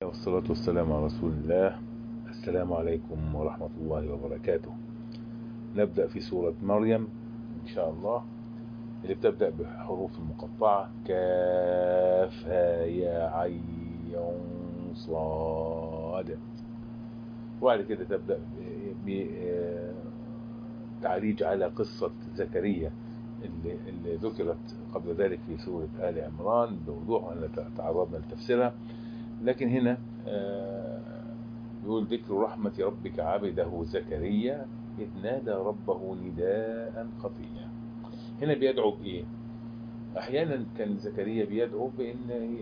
والصلاة والسلام على رسول الله السلام عليكم ورحمة الله وبركاته نبدأ في سورة مريم إن شاء الله اللي بتبدأ بحروف المقطعة كاف ها يا عين صاد وبعد كده تبدأ بتعريج على قصة زكريا اللي, اللي ذكرت قبل ذلك في سورة آل عمران بوضوح وأنا تعرضنا لتفسيرها لكن هنا يقول ذكر رحمة ربك عبده زكريا إذ نادى ربه نداء خفيا هنا بيدعو بإيه أحيانا كان زكريا بيدعو بأن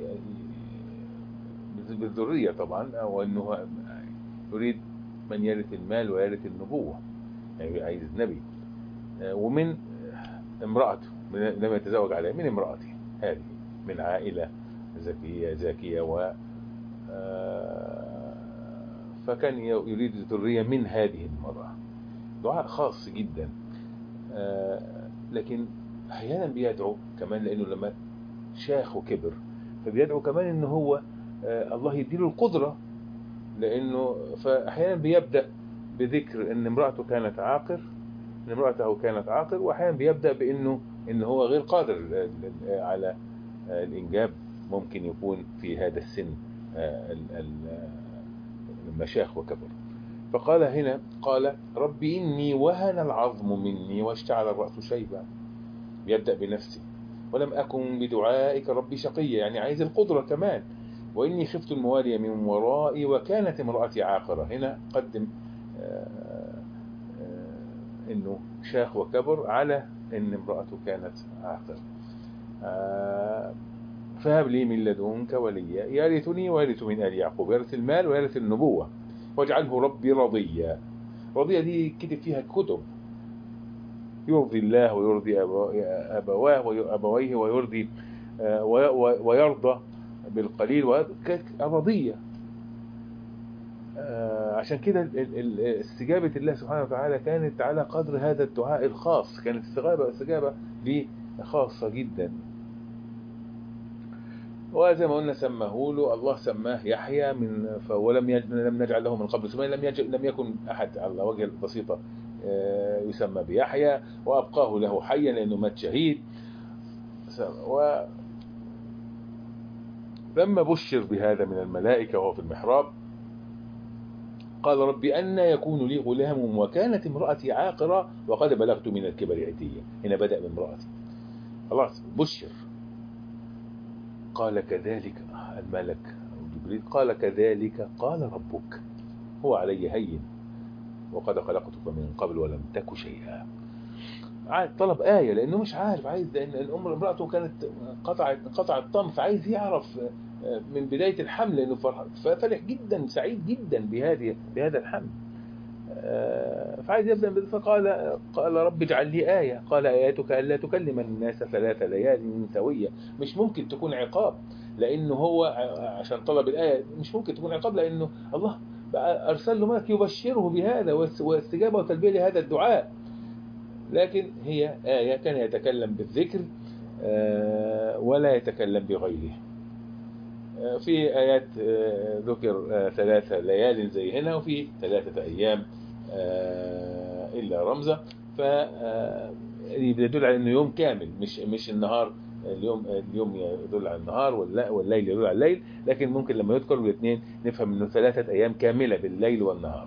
بالذرية طبعا أو أنه يريد من يرث المال ويرث النبوة يعني عايز نبي ومن امرأته لم يتزوج عليها من امرأته هذه من عائلة زكية زكية و فكان يريد ذرية من هذه المرأة دعاء خاص جدا لكن احيانا بيدعو كمان لانه لما شاخ وكبر فبيدعو كمان ان هو الله يديله القدرة لانه فاحيانا بيبدأ بذكر ان امرأته كانت عاقر ان امرأته كانت عاقر واحيانا بيبدأ بانه ان هو غير قادر على الانجاب ممكن يكون في هذا السن المشاخ وكبر فقال هنا قال رب إني وهن العظم مني واشتعل الرأس شيبا يبدأ بنفسه ولم أكن بدعائك ربي شقيا يعني عايز القدرة كمان وإني خفت الموالي من ورائي وكانت امرأتي عاقرة هنا قدم انه شاخ وكبر على ان امرأته كانت عاقر فهب لي من لدنك وليا يرثني ويرث من آل يعقوب يرث المال ويرث النبوة واجعله ربي رضيا رضيا دي كتب فيها كتب يرضي الله ويرضي أبواه وأبويه ويرضي ويرضى بالقليل رضية عشان كده استجابة الله سبحانه وتعالى كانت على قدر هذا الدعاء الخاص كانت استجابة استجابة دي خاصة جدا وزي ما قلنا سماه له الله سماه يحيى من ولم لم نجعل له من قبل سماه لم يجل لم يكن احد على وجه البسيطه يسمى بيحيى وابقاه له حيا لانه مات شهيد و لما بشر بهذا من الملائكه وهو في المحراب قال رب أن يكون لي غلام وكانت امرأتي عاقرة وقد بلغت من الكبر عتية هنا بدأ بامرأتي خلاص بشر قال كذلك الملك جبريل قال كذلك قال ربك هو علي هين وقد خلقتك من قبل ولم تك شيئا عاد طلب آية لأنه مش عارف عايز لأن الأم امرأته كانت قطعت قطع الطم فعايز يعرف من بداية الحمل لأنه فرح جدا سعيد جدا بهذه بهذا الحمل فعايز يبدأ فقال قال رب اجعل لي آية قال آياتك ألا تكلم الناس ثلاث ليال سوية مش ممكن تكون عقاب لأنه هو عشان طلب الآية مش ممكن تكون عقاب لأنه الله أرسل له ملك يبشره بهذا واستجابة وتلبية لهذا الدعاء لكن هي آية كان يتكلم بالذكر ولا يتكلم بغيره في آيات ذكر ثلاثة ليال زي هنا وفي ثلاثة أيام إلا رمزة ف يدل على انه يوم كامل مش مش النهار اليوم اليوم يدل على النهار والليل يدل على الليل لكن ممكن لما يذكروا الاثنين نفهم انه ثلاثة ايام كاملة بالليل والنهار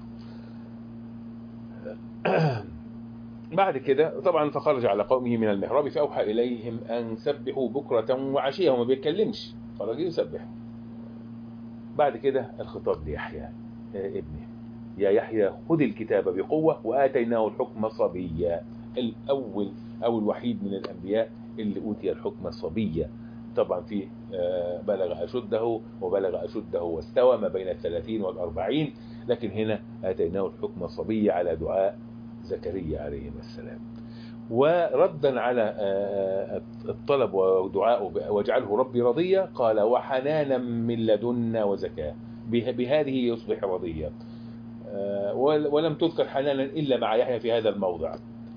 بعد كده طبعا فخرج على قومه من المحراب فاوحى اليهم ان سبحوا بكرة وعشية وما بيتكلمش خرج يسبح بعد كده الخطاب ليحيى ابنه يا يحيى خذ الكتاب بقوة وآتيناه الحكم صبيا الأول أو الوحيد من الأنبياء اللي أوتي الحكم صبيا طبعا في بلغ أشده وبلغ أشده واستوى ما بين الثلاثين والأربعين لكن هنا آتيناه الحكم صبيا على دعاء زكريا عليه السلام وردا على الطلب ودعائه واجعله ربي رضيا قال وحنانا من لدنا وزكاة بهذه يصبح رضيا ولم تذكر حنانا إلا مع يحيى في هذا الموضع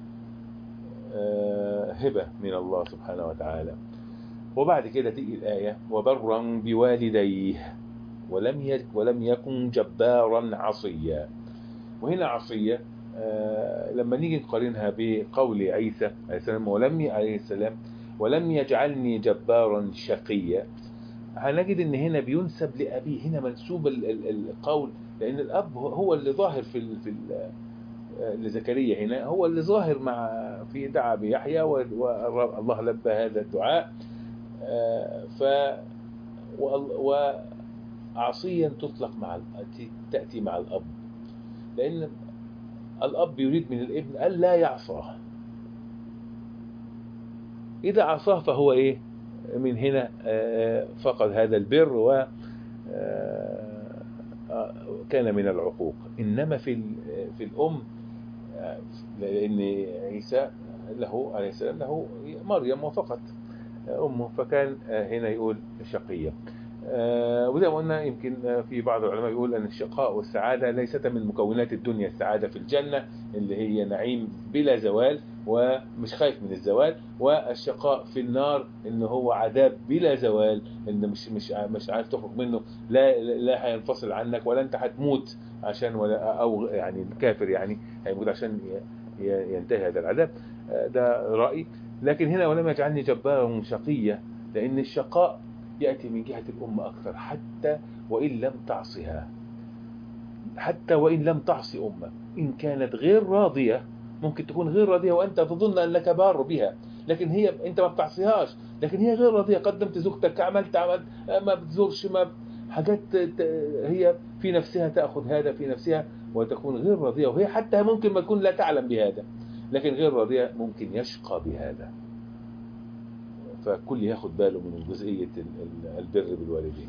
هبة من الله سبحانه وتعالى وبعد كده تيجي الآية وبرا بوالديه ولم يك ولم يكن جبارا عصيا وهنا عصية آه، لما نيجي نقارنها بقول عيسى عليه السلام ولم ي- عليه السلام ولم يجعلني جبارا شقيا هنجد ان هنا بينسب لابيه هنا منسوب ال- ال- القول لان الاب هو- هو اللي ظاهر في ال في ال لزكريا هنا هو اللي ظاهر مع في دعا بيحيى والله لبى هذا الدعاء آه، ف وال- وعصيا تطلق مع ال- تأتي مع الأب لأن الأب يريد من الابن ألا يعصاه إذا عصاه فهو إيه من هنا آه، فقد هذا البر و آه، آه، كان من العقوق إنما في ال- في الأم آه، لأن عيسى له عليه السلام له مريم وفقط أمه فكان آه، هنا يقول شقية آه، وزي ما قلنا يمكن آه، في بعض العلماء يقول أن الشقاء والسعادة ليست من مكونات الدنيا السعادة في الجنة اللي هي نعيم بلا زوال ومش خايف من الزوال والشقاء في النار ان هو عذاب بلا زوال ان مش مش مش عارف تخرج منه لا لا هينفصل عنك ولا انت هتموت عشان ولا او يعني الكافر يعني هيموت عشان ي- ي- ينتهي هذا العذاب آه، ده رأي لكن هنا ولم يجعلني جبارا شقيا لأن الشقاء يأتي من جهة الأم أكثر حتى وإن لم تعصها حتى وإن لم تعصي أمك إن كانت غير راضية ممكن تكون غير راضية وأنت تظن أنك بار بها لكن هي أنت ما بتعصيهاش لكن هي غير راضية قدمت زوجتك عملت عملت ما بتزورش ما حاجات ت- هي في نفسها تأخذ هذا في نفسها وتكون غير راضية وهي حتى ممكن ما تكون لا تعلم بهذا لكن غير راضية ممكن يشقى بهذا فكل ياخد باله من جزئية ال- ال- البر بالوالدين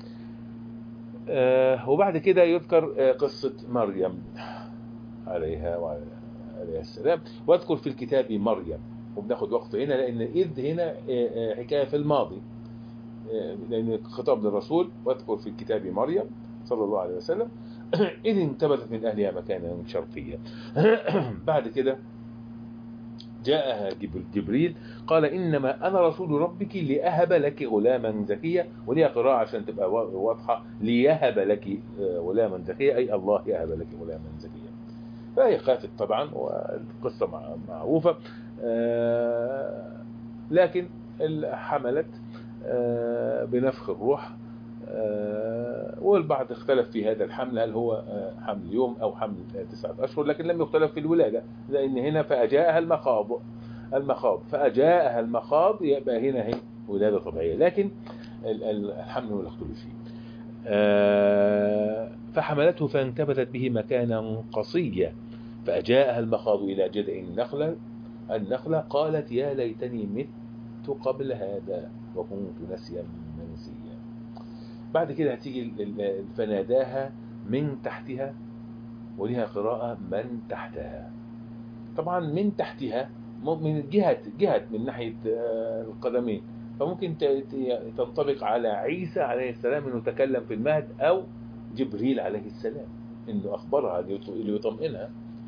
آه، وبعد كده يذكر آه، قصة مريم عليها وعلى عليها السلام واذكر في الكتاب مريم وبناخد وقت هنا لأن إذ هنا آه، آه، حكاية في الماضي آه، لأن خطاب للرسول واذكر في الكتاب مريم صلى الله عليه وسلم إذ انتبذت من أهلها مكانا شرقيا بعد كده جاءها جب- جبريل قال إنما أنا رسول ربك لأهب لك غلاما زكيا وليها قراءة عشان تبقى وا- واضحة ليهب لك آه، غلاما زكيا أي الله يهب لك غلاما زكيا فهي خافت طبعا والقصة مع- معروفة آه، لكن ال- حملت آه، بنفخ الروح آه، والبعض اختلف في هذا الحمل هل هو آه، حمل يوم أو حمل آه، تسعة أشهر لكن لم يختلف في الولادة لأن هنا فأجاءها المخاض المخاض فأجاءها المخاض يبقى هنا هي ولادة طبيعية لكن ال- ال- الحمل هو اللي اختلف فيه آه، فحملته فانتبذت به مكانا قصيا فأجاءها المخاض إلى جذع النخلة النخلة قالت يا ليتني مت قبل هذا وكنت نسيا منسيا بعد كده هتيجي ال- ال- فناداها من تحتها ولها قراءة من تحتها طبعا من تحتها م- من جهة جهة من ناحية آه، القدمين فممكن ت- ت- تنطبق على عيسى عليه السلام انه تكلم في المهد او جبريل عليه السلام انه اخبرها ليط- ليطمئنها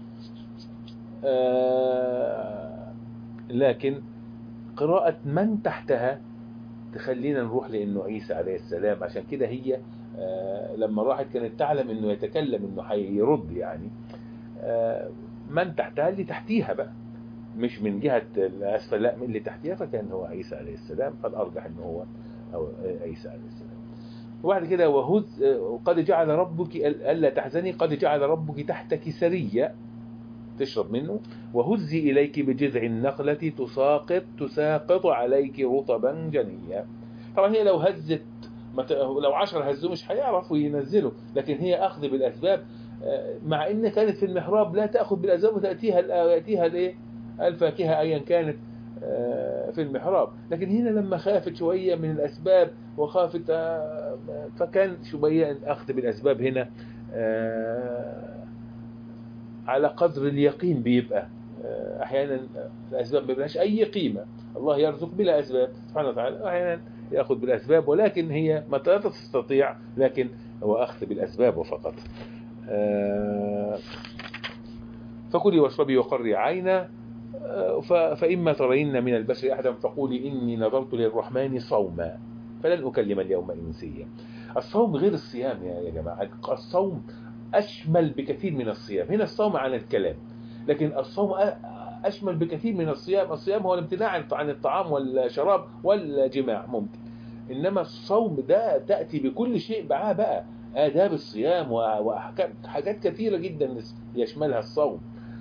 آه، لكن قراءة من تحتها تخلينا نروح لانه عيسى عليه السلام عشان كده هي آه، لما راحت كانت تعلم انه يتكلم انه هيرد يعني آه، من تحتها اللي تحتيها بقى مش من جهة الأسفل لا من اللي تحتيها فكان هو عيسى عليه السلام فالأرجح أنه هو أو عيسى عليه السلام وبعد كده وهز قد جعل ربك ألا تحزني قد جعل ربك تحتك سريا تشرب منه وهزي إليك بجذع النخلة تساقط تساقط عليك رطبا جنيا طبعا هي لو هزت ما ت- لو عشر هزوا مش هيعرفوا ينزلوا لكن هي أخذ بالأسباب آه، مع إن كانت في المحراب لا تأخذ بالأسباب وتأتيها ال- يأتيها الإيه الفاكهة أيا كانت آه، في المحراب لكن هنا لما خافت شوية من الأسباب وخافت آه، فكان شوية الأخذ بالأسباب هنا آه، على قدر اليقين بيبقى آه، أحيانا الأسباب ما بيبقاش أي قيمة الله يرزق بلا أسباب سبحانه وتعالى أحيانا يأخذ بالأسباب ولكن هي ما لا تستطيع لكن هو أخذ بالأسباب فقط آه، فكلي واشربي وقري عينا آه، ف- فإما ترين من البشر أحدا فقولي إني نظرت للرحمن صوما فلن أكلم اليوم إنسيا الصوم غير الصيام يا جماعة الصوم أشمل بكثير من الصيام هنا الصوم عن الكلام لكن الصوم أشمل بكثير من الصيام الصيام هو الامتناع عن الطعام والشراب والجماع ممكن إنما الصوم ده تأتي بكل شيء معاه بقى آداب الصيام وأحكام حاجات كثيرة جدا يشملها الصوم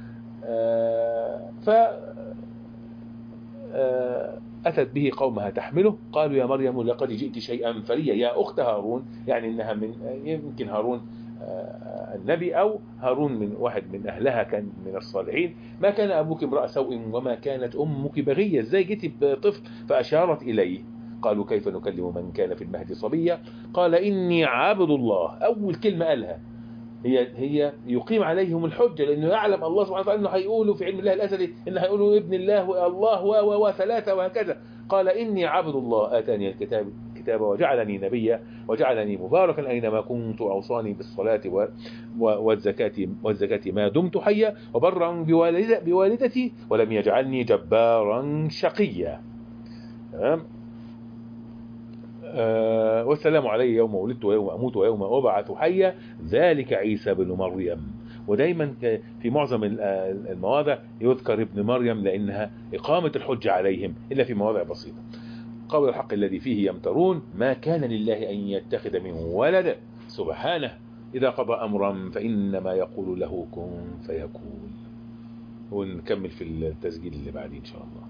ف أتت به قومها تحمله قالوا يا مريم لقد جئت شيئا فريا يا أخت هارون يعني إنها من يمكن هارون النبي أو هارون من واحد من أهلها كان من الصالحين ما كان أبوك امرأ سوء وما كانت أمك بغية ازاي جيتي بطفل فأشارت إليه قالوا كيف نكلم من كان في المهد صبيا قال إني عابد الله أول كلمة قالها هي هي يقيم عليهم الحجة لأنه يعلم الله سبحانه وتعالى أنه هيقولوا في علم الله الأزلي إنه هيقولوا ابن الله والله و و ثلاثة وهكذا قال إني عبد الله آتاني الكتاب الكتاب وجعلني نبيا وجعلني مباركا أينما كنت أوصاني بالصلاة والزكاة والزكاة ما دمت حيا وبرا بوالدتي ولم يجعلني جبارا شقيا تمام أه والسلام علي يوم ولدت ويوم أموت ويوم أبعث حيا ذلك عيسى بن مريم ودايما في معظم المواضع يذكر ابن مريم لأنها إقامة الحجة عليهم إلا في مواضع بسيطة قول الحق الذي فيه يمترون ما كان لله أن يتخذ من ولد سبحانه إذا قضى أمرا فإنما يقول له كن فيكون ونكمل في التسجيل اللي بعدين إن شاء الله